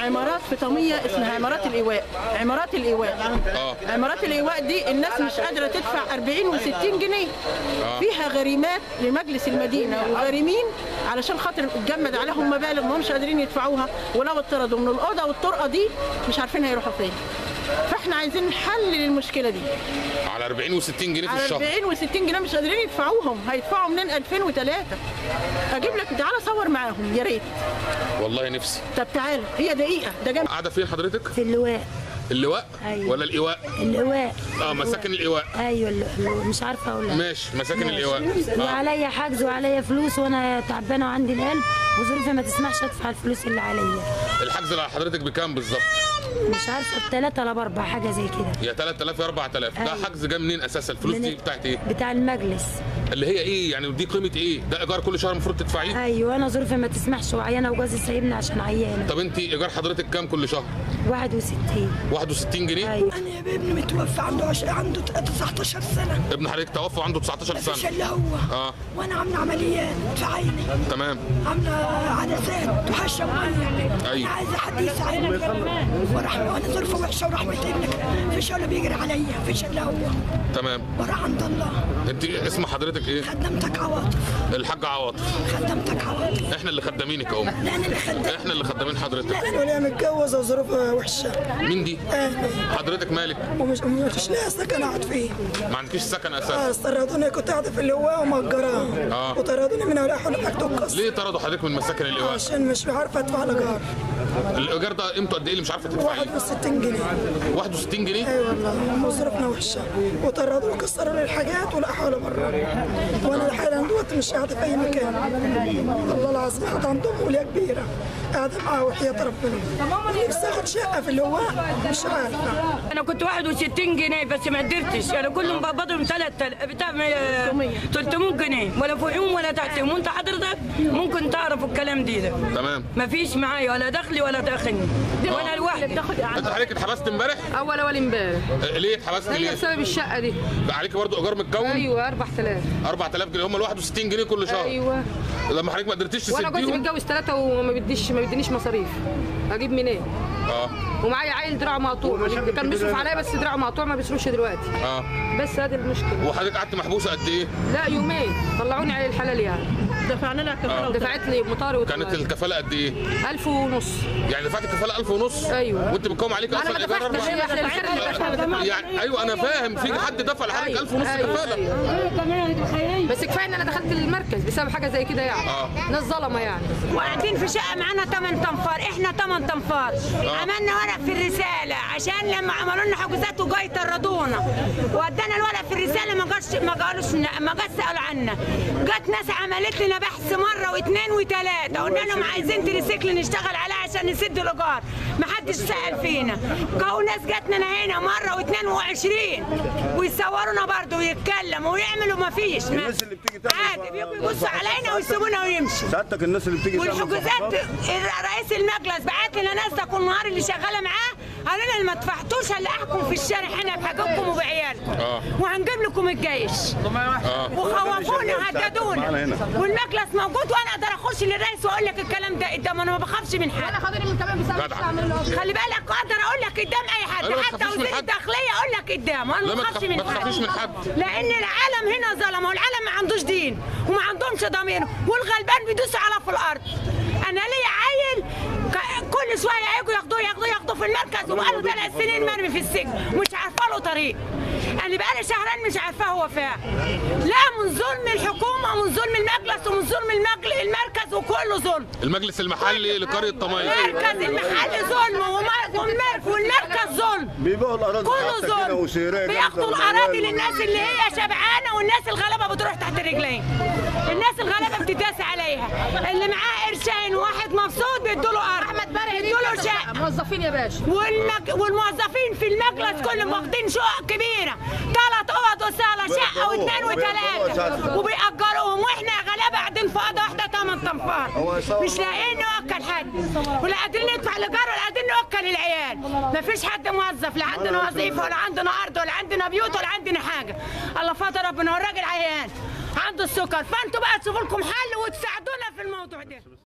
عمارات في طمية اسمها عمارات الإيواء عمارات الإيواء اه عمارات الإيواء دي الناس مش قادرة تدفع 40 و60 جنيه فيها غريمات لمجلس المدينة وغارمين علشان خاطر اتجمد عليهم مبالغ ما همش قادرين يدفعوها ولو اتطردوا من الأوضة والطرقة دي مش عارفين هيروحوا فين فاحنا عايزين حل للمشكلة دي على 40 و60 جنيه في على الشهر 40 و60 جنيه مش قادرين يدفعوهم هيدفعوا منين 2003 اجيب لك تعالى صور معاهم يا ريت والله نفسي طب تعالى هي دقيقه ده جنب قاعده فين حضرتك في اللواء اللواء أيوة. ولا الايواء اللواء اه مساكن الايواء ايوه الل- الل- مش عارفه اقول لك ماشي مساكن الايواء اه وعليا حجز وعليا فلوس وانا تعبانه وعندي القلب وظروفي ما تسمحش ادفع الفلوس اللي عليا الحجز اللي على حضرتك بكام بالظبط مش عارفه بثلاثه ولا باربع حاجه زي كده يا 3000 يا 4000 ده أيوة. حجز جاي منين اساسا الفلوس دي من- بتاعت ايه بتاع المجلس اللي هي ايه يعني دي قيمه ايه ده ايجار كل شهر المفروض تدفعيه ايوه انا ظروفي ما تسمحش وعيانه وجوزي سايبني عشان عيانه طب انت ايجار حضرتك كام كل شهر 61 61 جنيه ايوه انا يا ابني متوفى عنده عش... عنده 19 سنه ابن حضرتك توفى عنده 19 مفيش سنه الا هو اه وانا عامله عمليات في عيني تمام عامله عدسات وحشه ميه أيوة. انا عايزه حد يساعدني ورحمه وانا ظروفي وحشه ورحمه ابنك مفيش ولا بيجري عليا مفيش الا هو تمام وراح عند الله انت اسم حضرتك ايه خدمتك عواطف الحاج عواطف خدمتك عواطف احنا اللي خدامينك اهو لا انا اللي خدمت احنا اللي خدامين حضرتك لا انا متجوزه وظروفها وحشه مين دي حضرتك مالك ومش مش لاقي سكن اقعد فيه ما عندكيش سكن اه اساسا طردوني كنت قاعده في اللواء ومأجراها آه. وطردوني منها وراحوا لمكتب قصر ليه طردوا حضرتك من مساكن الايواء عشان مش عارفه ادفع الايجار الايجار ده قيمته قد ايه اللي مش عارفه تدفعيه 61 جنيه 61 جنيه اي والله وظروفنا وحشه وطردوا وكسروا لي الحاجات ولا حول بره وانا حالا دوت مش قاعده في اي مكان والله العظيم قاعده عندهم وليه كبيره قاعده معاها وحياه ربنا نفسي اخد شقه في اللواء مش عارفه انا كنت 61 جنيه بس ما قدرتش انا كلهم بقبضهم 3000 بتاع 300 جنيه ولا فوقهم ولا تحتهم وانت حضرتك ممكن تعرف الكلام دي ده تمام ما فيش معايا ولا دخلي ولا دخلني وانا لوحدي انت حضرتك اتحبست امبارح اول اول امبارح اه، ليه اتحبست هي ليه بسبب الشقه دي بقى عليكي برضه ايجار متكون ايوه 4000 4000 جنيه هم ال 61 جنيه كل شهر ايوه لما حضرتك ما قدرتيش وانا جوزي تسديهم متجوز ثلاثه وما بيديش ما بيدينيش مصاريف اجيب منين اه ومعايا عيل دراعه مقطوع كان بيصرف عليا بس دراعه مقطوع ما بيصرفش دلوقتي اه بس هذه المشكله وحضرتك قعدت محبوسه قد ايه لا يومين طلعوني على الحلال يعني دفعنا لها كفاله دفعت لي مطاري كانت وطلعت. الكفاله قد ايه 1000 ونص يعني دفعت الكفاله 1000 ونص أيوة. وانت بتقوم عليك انا اصلا ما ايجار دفعتش هي اربع الخير يعني ايوه انا فاهم في حد دفع لحضرتك 1000 ونص كفاله بس كفايه ان انا دخلت المركز بسبب حاجه زي كده يعني آه. ناس ظلمه يعني وقاعدين في شقه معانا 8 تنفار احنا 8 تنفار عملنا ورق في الرساله عشان لما عملوا لنا حجوزات وجاي طردونا ودانا الورق في الرساله ما جاش ما قالوش ما جاش سالوا عنا جت ناس عملت لنا بحث مره واثنين وثلاثه قلنا لهم عايزين تريسيكل نشتغل عليها عشان نسد الايجار ما حدش سال فينا جو ناس جاتنا هنا مره واثنين وعشرين ويصورونا برضه ويتكلموا ويعملوا ما فيش ما الناس اللي بتيجي تعمل عادي بيجوا يبصوا علينا ويسيبونا ويمشوا سعادتك الناس اللي بتيجي تعمل والحجوزات صفقات رئيس المجلس بعت لنا ناس ده كل نهار اللي شغاله معاه قالوا لنا ما دفعتوش هنلاقيكم في الشارع هنا بحاجتكم وبعيالكم آه. وهنجيب لكم الجيش اه وخوفونا معانا هددونا هنا. والمجلس موجود وانا اقدر اخش للرئيس واقول لك الكلام ده قدام انا ما بخافش من حد خاطري من كمان بسبب جدع. خلي بالك اقدر اقول لك قدام اي حد أيوة، ما حتى تخافيش من وزير حد. الداخليه اقول لك قدام انا لا، ما ما بخافش تخاف- من ما حد تخافيش من حد. لان العالم هنا ظلمه والعالم ما عندوش دين وما عندهمش ضمير والغلبان بيدوسوا على في الارض انا ليا عيل ك- كل شويه يجوا ياخدوه ياخدوه ياخدوه في المركز وبقاله ثلاث سنين مرمي في السجن ومش عارفه له طريق انا بقالي شهرين مش عارفاه هو فين لا من ظلم الحكومه ومن ظلم المجلس ومن ظلم المجل المركز وكله ظلم المجلس المحلي لقريه طميه المركز المحلي ظلم ومر- والمر- والمركز ظلم بيبيعوا الاراضي كله بتاعتك هنا ظلم وسيران بياخدوا الاراضي للناس اللي هي شبعانه والناس الغلابه بتروح تحت رجلين الناس الغلابه بتداس عليها اللي معاه قرشين وواحد مبسوط بيدوا له ارض احمد برهي بيدوا له شقه موظفين يا باشا والمج... والموظفين في المجلس كلهم واخدين شقق كبيره ثلاث اوض وصاله شقه واثنين وثلاثه وبيأجروهم واحنا غلابه قاعدين في اوضه واحده ثمان تنفار مش لاقيين نوكل حد ولا قادرين ندفع الايجار ولا قادرين نوكل العيال ما فيش حد موظف لا عندنا وظيفه ولا عندنا ارض ولا عندنا بيوت ولا عندنا حاجه الله فاضل ربنا والراجل عيان عنده السكر فانتوا بقى تشوفوا لكم حل وتساعدونا في الموضوع ده